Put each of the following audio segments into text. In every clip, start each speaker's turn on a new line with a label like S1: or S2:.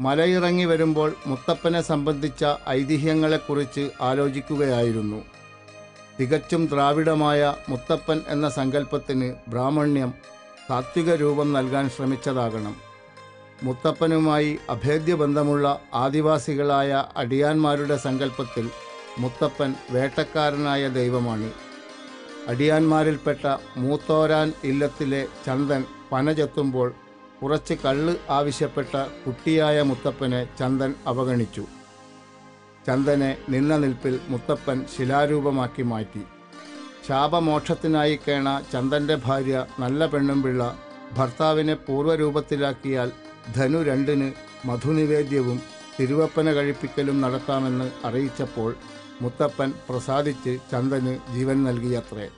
S1: മലയിറങ്ങി വരുമ്പോൾ മുത്തപ്പനെ സംബന്ധിച്ച ഐതിഹ്യങ്ങളെക്കുറിച്ച് ആലോചിക്കുകയായിരുന്നു തികച്ചും ദ്രാവിഡമായ മുത്തപ്പൻ എന്ന സങ്കല്പത്തിന് ബ്രാഹ്മണ്യം സാത്വിക രൂപം നൽകാൻ ശ്രമിച്ചതാകണം മുത്തപ്പനുമായി അഭേദ്യ ബന്ധമുള്ള ആദിവാസികളായ അടിയാന്മാരുടെ സങ്കല്പത്തിൽ മുത്തപ്പൻ വേട്ടക്കാരനായ ദൈവമാണ് അടിയാന്മാരിൽപ്പെട്ട മൂത്തോരാൻ ഇല്ലത്തിലെ ചന്ദൻ പനചെത്തുമ്പോൾ കുറച്ച് കള്ള് ആവശ്യപ്പെട്ട കുട്ടിയായ മുത്തപ്പനെ ചന്ദൻ അവഗണിച്ചു ചന്ദനെ നിന്ന നിൽപ്പിൽ മുത്തപ്പൻ ശിലാരൂപമാക്കി മാറ്റി ശാപമോക്ഷത്തിനായി കേണ ചന്ദന്റെ ഭാര്യ നല്ല പെണ്ണും പിള്ള ഭർത്താവിനെ പൂർവ്വരൂപത്തിലാക്കിയാൽ ധനു രണ്ടിന് മധുനിവേദ്യവും തിരുവപ്പന കഴിപ്പിക്കലും നടത്താമെന്ന് അറിയിച്ചപ്പോൾ മുത്തപ്പൻ പ്രസാദിച്ച് ചന്ദന് ജീവൻ നൽകിയത്രേ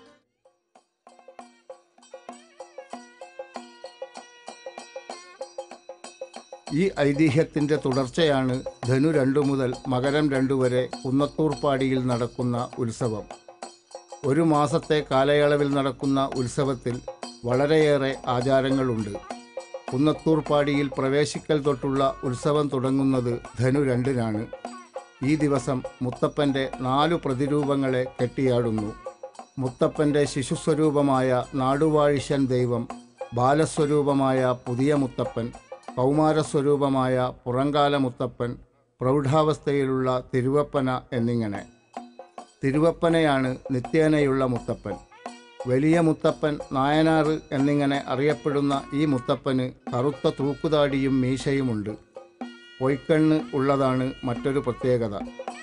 S1: ഈ ഐതിഹ്യത്തിൻ്റെ തുടർച്ചയാണ് ധനു രണ്ടു മുതൽ മകരം രണ്ടു വരെ കുന്നത്തൂർപ്പാടിയിൽ നടക്കുന്ന ഉത്സവം ഒരു മാസത്തെ കാലയളവിൽ നടക്കുന്ന ഉത്സവത്തിൽ വളരെയേറെ ആചാരങ്ങളുണ്ട് കുന്നത്തൂർപ്പാടിയിൽ പ്രവേശിക്കൽ തൊട്ടുള്ള ഉത്സവം തുടങ്ങുന്നത് ധനു രണ്ടിനാണ് ഈ ദിവസം മുത്തപ്പൻ്റെ നാലു പ്രതിരൂപങ്ങളെ കെട്ടിയാടുന്നു മുത്തപ്പൻ്റെ ശിശുസ്വരൂപമായ നാടുവാഴിശൻ ദൈവം ബാലസ്വരൂപമായ പുതിയ മുത്തപ്പൻ കൗമാരസ്വരൂപമായ പുറങ്കാല മുത്തപ്പൻ പ്രൗഢാവസ്ഥയിലുള്ള തിരുവപ്പന എന്നിങ്ങനെ തിരുവപ്പനയാണ് നിത്യേനയുള്ള മുത്തപ്പൻ വലിയ മുത്തപ്പൻ നായനാറ് എന്നിങ്ങനെ അറിയപ്പെടുന്ന ഈ മുത്തപ്പന് കറുത്ത തൂക്കുതാടിയും മീശയുമുണ്ട് പൊയ്ക്കണ്ണ് ഉള്ളതാണ് മറ്റൊരു പ്രത്യേകത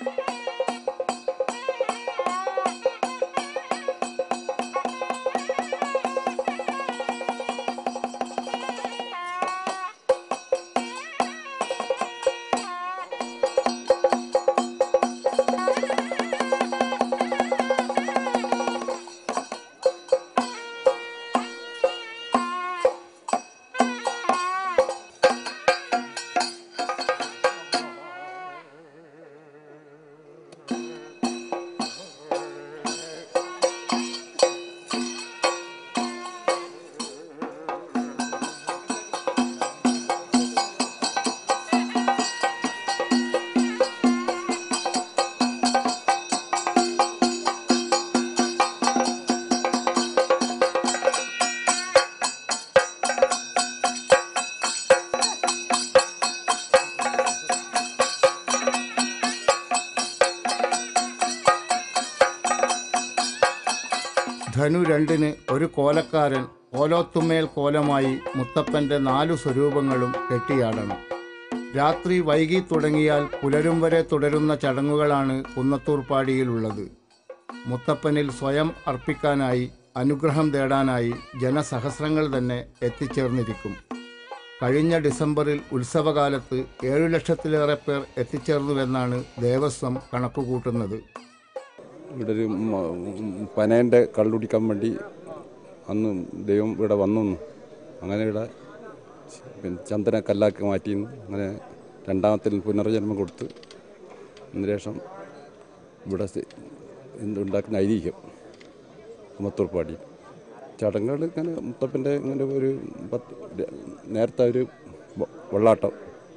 S1: ധനു രണ്ടിന് ഒരു കോലക്കാരൻ കോലോത്തുമേൽ കോലമായി മുത്തപ്പൻ്റെ നാലു സ്വരൂപങ്ങളും കെട്ടിയാടണം രാത്രി വൈകി തുടങ്ങിയാൽ പുലരും വരെ തുടരുന്ന ചടങ്ങുകളാണ് കുന്നത്തൂർപ്പാടിയിലുള്ളത് മുത്തപ്പനിൽ സ്വയം അർപ്പിക്കാനായി അനുഗ്രഹം തേടാനായി ജനസഹസ്രങ്ങൾ തന്നെ എത്തിച്ചേർന്നിരിക്കും കഴിഞ്ഞ ഡിസംബറിൽ ഉത്സവകാലത്ത് ഏഴു ലക്ഷത്തിലേറെ പേർ എത്തിച്ചേർന്നുവെന്നാണ് ദേവസ്വം കണക്കുകൂട്ടുന്നത്
S2: ഇവിടെ ഒരു മ- പനേൻ്റെ കള്ളുടിക്കാൻ വേണ്ടി അന്ന് ദൈവം ഇവിടെ വന്നു അങ്ങനെ ഇവിടെ പിന്നെ ചന്ദന കല്ലാക്കി മാറ്റി അങ്ങനെ രണ്ടാമത്തിൽ പുനർജന്മം കൊടുത്ത് അതിന് ശേഷം ഇവിടെ സി- എന്തുണ്ടാക്കുന്ന ഐതിഹ്യം മുത്തൂർപ്പാടി ചടങ്ങുകൾ ഇങ്ങനെ മുത്തപ്പൻ്റെ ഇങ്ങനെ ഒരു പത്ത് ര- നേരത്തെ ഒരു വ- വെള്ളാട്ടം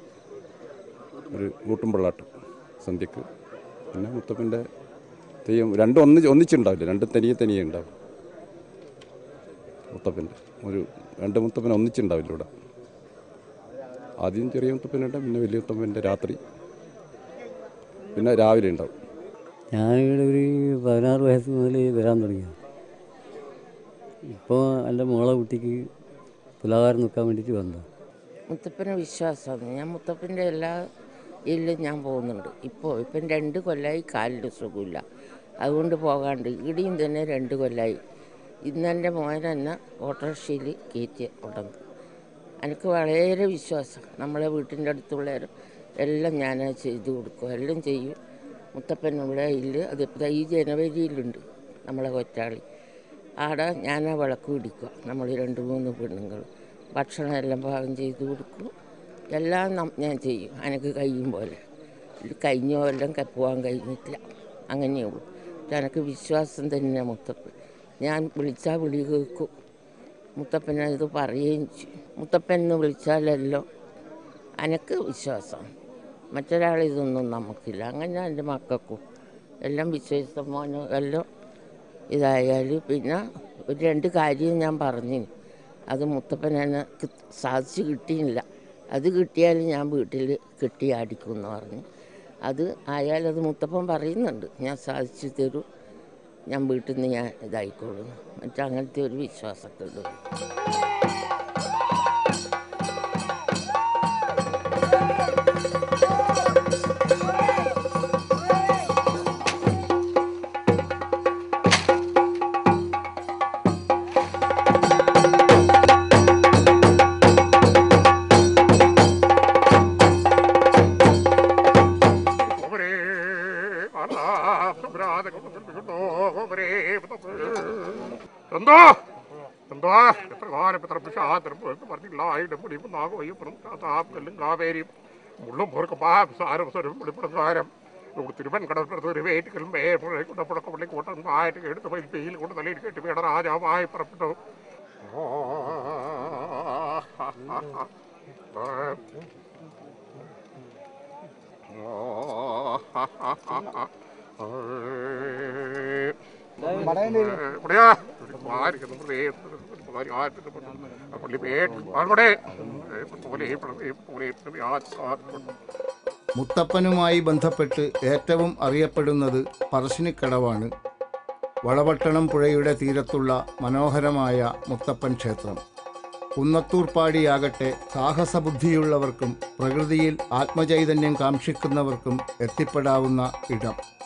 S2: ഒരു കൂട്ടും വെള്ളാട്ടം സന്ധ്യക്ക് പിന്നെ മുത്തപ്പൻ്റെ തെയ്യം രണ്ടും ഒന്നിച്ച് ഒന്നിച്ചുണ്ടാവില്ല രണ്ടും തനിയെ തനിയെ ഉണ്ടാവും മുത്തപ്പൻ്റെ ഒരു രണ്ട് മുത്തപ്പൻ ഒന്നിച്ചുണ്ടാവില്ല ഇവിടെ ആദ്യം ചെറിയ മുത്തപ്പനുണ്ട് പിന്നെ വലിയ മുത്തപ്പൻ്റെ രാത്രി പിന്നെ രാവിലെ ഉണ്ടാവും
S3: ഞാനിവിടെ ഒരു പതിനാറ് വയസ്സ് മുതൽ വരാൻ തുടങ്ങിയത് ഇപ്പോൾ എൻ്റെ മോളെ കുട്ടിക്ക് തുലാകാരം നിൽക്കാൻ വേണ്ടിയിട്ട് വന്നതാണ്
S4: മുത്തപ്പനെ വിശ്വാസമാണ് ഞാൻ മുത്തപ്പൻ്റെ എല്ലാ ഇതിലും ഞാൻ പോകുന്നുണ്ട് ഇപ്പോൾ ഇപ്പം രണ്ട് കൊല്ലമായി കാലിൽ സുഖമില്ല അതുകൊണ്ട് പോകാണ്ട് ഇടിയും തന്നെ രണ്ട് കൊല്ലമായി ഇന്ന് എൻ്റെ മോൻ തന്നെ ഓട്ടോറിക്ഷയിൽ കയറ്റി ഉടന്നു എനിക്ക് വളരെ വിശ്വാസം നമ്മളെ വീട്ടിൻ്റെ അടുത്തുള്ളവരും എല്ലാം ഞാൻ ചെയ്തു കൊടുക്കും എല്ലാം ചെയ്യും മുത്തപ്പനുള്ള ഇല്ല് അത് ഇപ്പം ഈ ജനുവരിയിലുണ്ട് നമ്മളെ കൊറ്റാളി ആടെ ഞാൻ ആ വിളക്ക് പിടിക്കുക നമ്മൾ രണ്ട് മൂന്ന് പെണ്ണുങ്ങൾ ഭക്ഷണം എല്ലാം പാകം ചെയ്ത് കൊടുക്കും എല്ലാം നം- ഞാൻ ചെയ്യും എനിക്ക് കഴിയും പോലെ ഇത് കഴിഞ്ഞ കൊല്ലം ക- പോകാൻ കഴിഞ്ഞിട്ടില്ല അങ്ങനെയുള്ളൂ പക്ഷെ എനിക്ക് വിശ്വാസം തന്നെ മുത്തപ്പൻ ഞാൻ വിളിച്ചാൽ വിളി കേൾക്കും മുത്തപ്പനെ ഇത് പറയുകയും ചെയ്യും മുത്തപ്പൻ എന്ന് വിളിച്ചാലല്ലോ അനക്ക് വിശ്വാസം മറ്റൊരാൾ ഇതൊന്നും നമുക്കില്ല അങ്ങനെ എൻ്റെ മക്കൾക്കും എല്ലാം വിശ്വസിച്ച മോനും എല്ലാം ഇതായാൽ പിന്നെ ഒരു രണ്ട് കാര്യം ഞാൻ പറഞ്ഞു അത് മുത്തപ്പൻ എന്നെ കി- സാധിച്ച് കിട്ടിയില്ല അത് കിട്ടിയാൽ ഞാൻ വീട്ടിൽ കെട്ടിയാടിക്കും എന്ന് പറഞ്ഞു അത് ആയാൽ അത് മുത്തപ്പൻ പറയുന്നുണ്ട് ഞാൻ സാധിച്ചു തരും ഞാൻ വീട്ടിൽ നിന്ന് ഞാൻ ഇതായിക്കോളും മറ്റേ അങ്ങനത്തെ ഒരു വിശ്വാസമൊക്കെ ഉള്ളൂ
S5: എന്തോ എന്തോ എത്ര കാലം എത്ര പിഷാത്തരം എന്ന് പറഞ്ഞില്ല ആയിട്ട് മുടിയും നാഗോ അയ്യപ്പുറം താപ്പല്ലും കാവേരിയും മുള്ളും പൊറുക്കും പാരം സ്വരം വെളിപ്പെടും കാരം തിരുവൻ കടപ്പുറത്ത് ഒരു വേറ്റുകളും കുട്ടപ്പുഴക്ക പള്ളി കൂട്ടം ആയിട്ട് എടുത്ത് പോയി വെയിൽ കൊണ്ട് തലയിൽ കെട്ടി വീട രാജാവായി പുറപ്പെട്ടു ഇവിടെയാ മാരിക്കുന്നു പള്ളി പേട്ട് അവിടെ പോലെ പോലെ
S1: മുത്തപ്പനുമായി ബന്ധപ്പെട്ട് ഏറ്റവും അറിയപ്പെടുന്നത് പറശ്ശിനിക്കടവാണ് വളപട്ടണം പുഴയുടെ തീരത്തുള്ള മനോഹരമായ മുത്തപ്പൻ ക്ഷേത്രം കുന്നത്തൂർപ്പാടിയാകട്ടെ സാഹസബുദ്ധിയുള്ളവർക്കും പ്രകൃതിയിൽ ആത്മചൈതന്യം കാക്ഷിക്കുന്നവർക്കും എത്തിപ്പെടാവുന്ന ഇടം